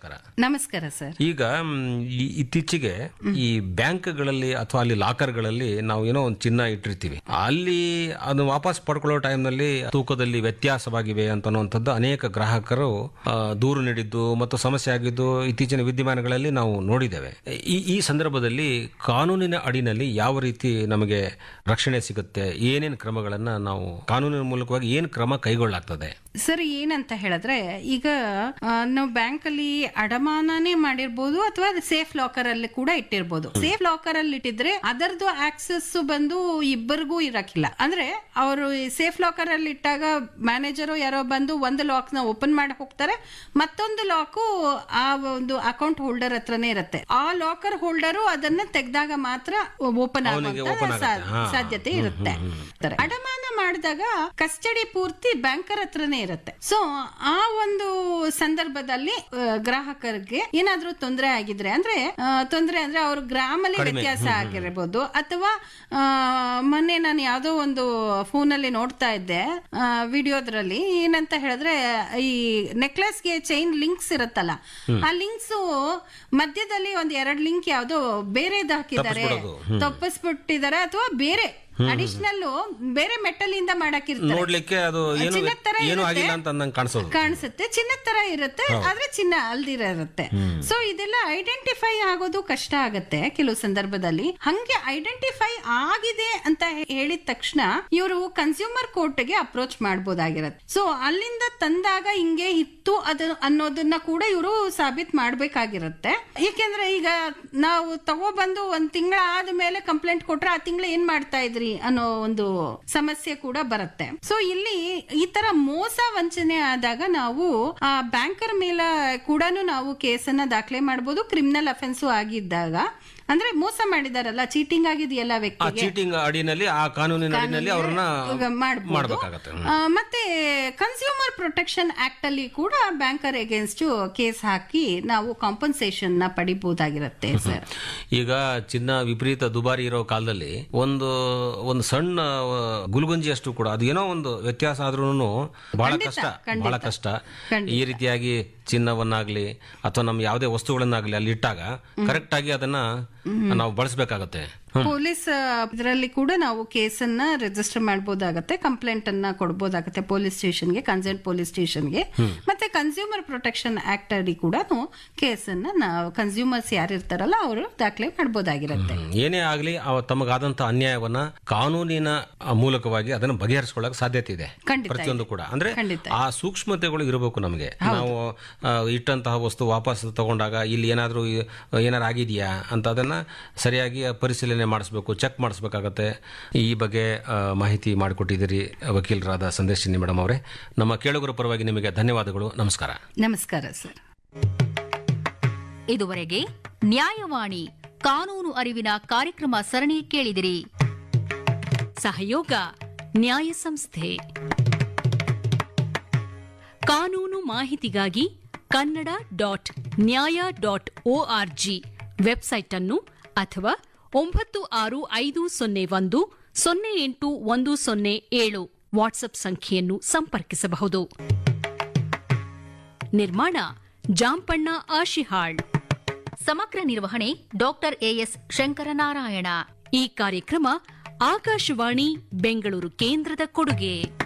ನಮಸ್ಕಾರ ನಮಸ್ಕಾರ ಸರ್ ಈಗ ಮ್, ಈ ಇತ್ತೀಚೆಗೆ ಈ ಬ್ಯಾಂಕ್ಗಳಲ್ಲಿ ಅಥವಾ ಅಲ್ಲಿ ಲಾಕರ್ಗಳಲ್ಲಿ ನಾವು ಏನೋ ಒಂದು ಚಿನ್ನ ಇಟ್ಟಿರ್ತೀವಿ ಅಲ್ಲಿ ಅದು ವಾಪಸ್ ಪಡ್ಕೊಳ್ಳೋ ಟೈಮ್ನಲ್ಲಿ ತೂಕದಲ್ಲಿ ವ್ಯತ್ಯಾಸವಾಗಿವೆ ಅಂತ ಅನ್ನುವಂಥದ್ದು ಅನೇಕ ಗ್ರಾಹಕರು ಆ, ದೂರು ನೀಡಿದ್ದು ಮತ್ತು ಸಮಸ್ಯೆ ಆಗಿದ್ದು ಇತ್ತೀಚಿನ ವಿದ್ಯಮಾನಗಳಲ್ಲಿ ನಾವು ನೋಡಿದ್ದೇವೆ ಈ ಈ ಸಂದರ್ಭದಲ್ಲಿ ಕಾನೂನಿನ ಅಡಿನಲ್ಲಿ ಯಾವ ರೀತಿ ನಮಗೆ ರಕ್ಷಣೆ ಸಿಗುತ್ತೆ ಏನೇನು ಕ್ರಮಗಳನ್ನ ನಾವು ಕಾನೂನಿನ ಮೂಲಕವಾಗಿ ಏನು ಕ್ರಮ ಕೈಗೊಳ್ಳಾಗ್ತದೆ ಸರ್ ಏನಂತ ಹೇಳಿದ್ರೆ ಈಗ ಆ, ನಾವು ಬ್ಯಾಂಕ್ ಅಲ್ಲಿ ಅಡಮಾನನೇ ಮಾಡಿರ್ಬೋದು ಅಥವಾ ಸೇಫ್ ಲಾಕರ್ ಅಲ್ಲಿ ಕೂಡ ಇಟ್ಟಿರ್ಬೋದು ಸೇಫ್ ಲಾಕರ್ ಅಲ್ಲಿ ಇಟ್ಟಿದ್ರೆ ಅದರದ್ದು ಆಕ್ಸೆಸ್ ಬಂದು ಇಬ್ಬರಿಗೂ ಇರಕ್ಕಿಲ್ಲ ಅಂದ್ರೆ ಅವರು ಸೇಫ್ ಲಾಕರ್ ಅಲ್ಲಿ ಇಟ್ಟಾಗ ಮ್ಯಾನೇಜರು ಯಾರೋ ಬಂದು ಒಂದು ಲಾಕ್ ನ ಓಪನ್ ಮಾಡಿ ಹೋಗ್ತಾರೆ ಮತ್ತೊಂದು ಲಾಕು ಆ ಒಂದು ಅಕೌಂಟ್ ಹೋಲ್ಡರ್ ಹತ್ರನೇ ಇರುತ್ತೆ ಆ ಲಾಕರ್ ಹೋಲ್ಡರು ಅದನ್ನ ತೆಗೆದಾಗ ಮಾತ್ರ ಓಪನ್ ಅವನಿಗೆ open ಆಗುವಂತ ಆಗುತ್ತೆ. ಹಾ. ಸಾಧ್ಯತೆ ಇರುತ್ತೆ ಅಡಮಾನ ಮಾಡಿದಾಗ ಕಸ್ಟಡಿ ಪೂರ್ತಿ ಬ್ಯಾಂಕರ್ ಹತ್ರನೇ ಇರುತ್ತೆ ಸೊ ಆ ಒಂದು ಸಂದರ್ಭದಲ್ಲಿ ಆ, ಗ್ರಾಹಕರಿಗೆ ಏನಾದ್ರೂ ತೊಂದರೆ ಆಗಿದ್ರೆ ಅಂದ್ರೆ ಆ, ತೊಂದರೆ ಅಂದ್ರೆ ಅವ್ರ ಗ್ರಾಮಲ್ಲಿ ವ್ಯತ್ಯಾಸ ಆಗಿರ್ಬೋದು ಅಥವಾ ಆ, ಮೊನ್ನೆ ನಾನು ಯಾವ್ದೋ ಒಂದು ಫೋನ್ ಅಲ್ಲಿ ನೋಡ್ತಾ ಇದ್ದೆ ವಿಡಿಯೋದ್ರಲ್ಲಿ ಏನಂತ ಹೇಳಿದ್ರೆ ಈ ನೆಕ್ಲೆಸ್ಗೆ ಚೈನ್ ಲಿಂಕ್ಸ್ ಇರುತ್ತಲ್ಲ ಆ ಲಿಂಕ್ಸ್ ಮಧ್ಯದಲ್ಲಿ ಒಂದ್ ಎರಡ್ ಲಿಂಕ್ ಯಾವ್ದೋ ಬೇರೆದ್ ಹಾಕಿದ್ದಾರೆ ತಪ್ಪಿಸ್ಬಿಟ್ಟಿದ್ದಾರೆ ಅಥವಾ ಬೇರೆ ಅಡಿಷನಲ್ ಬೇರೆ ಮೆಟಲ್ ಇಂದ ಮಾಡಾಕಿರ್ತಾರೆ ನೋಡ್ಲಿಕ್ಕೆ ಅದು ಏನು ಚಿನ್ನದ ತರ ಏನು ಇರುತ್ತೆ. ಆಗಿಲ್ಲ ಅಂತ ಅಂದಂಗೆ ಕಾಣಿಸೋದು ಕಾಣಿಸುತ್ತೆ ಚಿನ್ನದ ತರ ಇರುತ್ತೆ ಆದ್ರೆ ಚಿನ್ನ ಅಲ್ದಿರ ಇರುತ್ತೆ ಸೊ ಇದೆಲ್ಲ ಐಡೆಂಟಿಫೈ ಆಗೋದು ಕಷ್ಟ ಆಗತ್ತೆ ಕೆಲವು ಸಂದರ್ಭದಲ್ಲಿ ಹಂಗೆ ಐಡೆಂಟಿಫೈ ಆಗಿದೆ ಅಂತ ಹೇ- ಹೇಳಿದ ತಕ್ಷಣ ಇವರು ಕನ್ಸ್ಯೂಮರ್ ಕೋರ್ಟ್ ಗೆ ಅಪ್ರೋಚ್ ಮಾಡಬಹುದಾಗಿರತ್ತೆ ಸೊ ಅಲ್ಲಿಂದ ತಂದಾಗ ಹಿಂಗೆ ಇತ್ತು ಅದು ಅನ್ನೋದನ್ನ ಕೂಡ ಇವರು ಸಾಬೀತ್ ಮಾಡ್ಬೇಕಾಗಿರುತ್ತೆ ಏಕೆಂದ್ರೆ ಈಗ ನಾವು ತಗೊಬಂದು ಒಂದ್ ತಿಂಗಳ ಆದ್ಮೇಲೆ ಕಂಪ್ಲೇಂಟ್ ಕೊಟ್ರೆ ಆ ತಿಂಗಳ ಏನ್ ಮಾಡ್ತಾ ಇದ್ರಿ ಅನ್ನೋ ಒಂದು ಸಮಸ್ಯೆ ಕೂಡ ಬರುತ್ತೆ ಸೊ ಇಲ್ಲಿ ಈ ತರ ಮೋಸ ವಂಚನೆ ಆದಾಗ ನಾವು ಆ ಬ್ಯಾಂಕರ್ ಮೇಲೆ ಕೂಡ ನಾವು ಕೇಸನ್ನ ದಾಖಲೆ ಮಾಡಬಹುದು ಕ್ರಿಮಿನಲ್ ಅಫೆನ್ಸು ಆಗಿದ್ದಾಗ ಅಂದ್ರೆ ಮೋಸ ಮಾಡಿದಾರಲ್ಲ ಚೀಟಿಂಗ್ ಆಗಿದೆಯಲ್ಲ ಆ ವ್ಯಕ್ತಿಗೆ ಚೀಟಿಂಗ್ ಅಡಿನಲ್ಲಿ ಆ ಕಾನೂನಿನ ಅಡಿನಲ್ಲಿ ಅವ್ರನ್ನ ಈಗ ಮಾಡ್ಬೋದು. ಮಾಡ್ಬೇಕಾಗತ್ತೆ ಹ್ಮ್. ಆ, ಮತ್ತೆ ಕನ್ಸ್ಯೂಮರ್ ಪ್ರೊಟೆಕ್ಷನ್ ಆಕ್ಟ್ ಅಲ್ಲಿ ಕೂಡ ಬ್ಯಾಂಕರ್ ಅಗೇನ್ಸ್ಟ್ ಕೇಸ್ ಹಾಕಿ ನಾವು ಕಾಂಪನ್ಸೇಷನ್ ನ ಪಡಿಬಹುದಾಗಿರುತ್ತೆ ಸರ್ ಈಗ ಚಿನ್ನ ವಿಪರೀತ ದುಬಾರಿ ಇರೋ ಕಾಲದಲ್ಲಿ ಒಂದು ಒಂದು ಸಣ್ಣ ಆ, ಗುಲ್ಗುಂಜಿಯಷ್ಟು ಕೂಡ ಅದು ಏನೋ ಒಂದು ವ್ಯತ್ಯಾಸ ಆದ್ರೂ ಬಹಳ ಖಂಡಿತ, ಕಷ್ಟ ಖಂಡಿತ. ಬಹಳ ಕಷ್ಟ ಖಂಡಿತ. ಈ ರೀತಿಯಾಗಿ ಚಿನ್ನವನ್ನಾಗ್ಲಿ ಅಥವಾ ನಮ್ಮ ಯಾವುದೇ ವಸ್ತುಗಳನ್ನಾಗ್ಲಿ ಅಲ್ಲಿ ಇಟ್ಟಾಗ ಕರೆಕ್ಟ್ ಆಗಿ ಅದನ್ನ ನಾವು ಬಳಸಬೇಕಾಗತ್ತೆ ಪೊಲೀಸ್ ಇದರಲ್ಲಿ ಕೂಡ ನಾವು ಕೇಸನ್ನ ರಿಜಿಸ್ಟರ್ ಮಾಡಬಹುದಾಗತ್ತೆ ಕಂಪ್ಲೇಂಟ್ ಅನ್ನ ಕೊಡಬಹುದಾಗತ್ತೆ ಪೊಲೀಸ್ ಸ್ಟೇಷನ್ಗೆ ಕನ್ಸರ್ನ್ ಪೊಲೀಸ್ ಸ್ಟೇಷನ್ಗೆ ಮತ್ತೆ ಕನ್ಸ್ಯೂಮರ್ ಪ್ರೊಟೆಕ್ಷನ್ ಆಕ್ಟ್ ಅಡಿ ಕೂಡ ಕೇಸನ್ನ ನಾವು ಕನ್ಸ್ಯೂಮರ್ಸ್ ಯಾರು ಇರ್ತಾರಲ್ಲ ಅವರು ದಾಖಲೆ ಮಾಡಬಹುದಾಗಿರುತ್ತೆ ಏನೇ ಆಗ್ಲಿ ಅವ ತಮಗಾದಂತ ಅನ್ಯಾಯವನ್ನ ಕಾನೂನಿನ ಮೂಲಕವಾಗಿ ಅದನ್ನ ಬಗೆಹರಿಸಿಕೊಳ್ಳಕ್ ಸಾಧ್ಯತೆ ಇದೆ ಖಂಡಿತ ಪ್ರತಿಯೊಂದು ಕೂಡ ಅಂದ್ರೆ ಖಂಡಿತ. ಆ ಸೂಕ್ಷ್ಮತೆಗಳು ಇರಬೇಕು ನಮಗೆ ನಾವು ಆ, ಇಟ್ಟಂತಹ ವಸ್ತು ವಾಪಸ್ ತಗೊಂಡಾಗ ಇಲ್ಲಿ ಏನಾದ್ರೂ ಈ- ಏನಾರು ಆಗಿದೆಯಾ ಅಂತ ಅದನ್ನ ಸರಿಯಾಗಿ ಪರಿಶೀಲನೆ ಮಾಡಿಸ್ಬೇಕು ಚೆಕ್ ಮಾಡಿಸ್ಬೇಕಾಗತ್ತೆ ಈ ಬಗ್ಗೆ ಆ, ಮಾಹಿತಿ ಮಾಡಿಕೊಟ್ಟಿದ್ದೀರಿ ವಕೀಲರಾದ ಸಂದೇಶಿನಿ ಮೇಡಮ್ ಅವರೇ ನಮ್ಮ ಕೇಳುಗರ ಪರವಾಗಿ ನಿಮಗೆ ಧನ್ಯವಾದಗಳು ನಮಸ್ಕಾರ ನಮಸ್ಕಾರ ಸರ್ ಇದುವರೆಗೆ ನ್ಯಾಯವಾಣಿ ಕಾನೂನು ಅರಿವಿನ ಕಾರ್ಯಕ್ರಮ ಸರಣಿ ಕೇಳಿದಿರಿ ಸಹಯೋಗ ನ್ಯಾಯ ಸಂಸ್ಥೆ ಕಾನೂನು ಮಾಹಿತಿಗಾಗಿ Kannada dot Nyaya dot ORG website ಅನ್ನು ಅಥವಾ ಒಂಬತ್ತು ಆರು ಐದು ಸೊನ್ನೆ ಒಂದು ಸೊನ್ನೆ ಎಂಟು ಒಂದು ಸೊನ್ನೆ ಏಳು ವಾಟ್ಸ್ಆಪ್ ಸಂಖ್ಯೆಯನ್ನು ಸಂಪರ್ಕಿಸಬಹುದು ನಿರ್ಮಾಣ ಜಾಂಪಣ್ಣ ಆಶಿಹಾಳ್ ಸಮಗ್ರ ನಿರ್ವಹಣೆ ಡಾಕ್ಟರ್ ಎಎಸ್ ಶಂಕರನಾರಾಯಣ ಈ ಕಾರ್ಯಕ್ರಮ ಆಕಾಶವಾಣಿ ಬೆಂಗಳೂರು ಕೇಂದ್ರದ ಕೊಡುಗೆ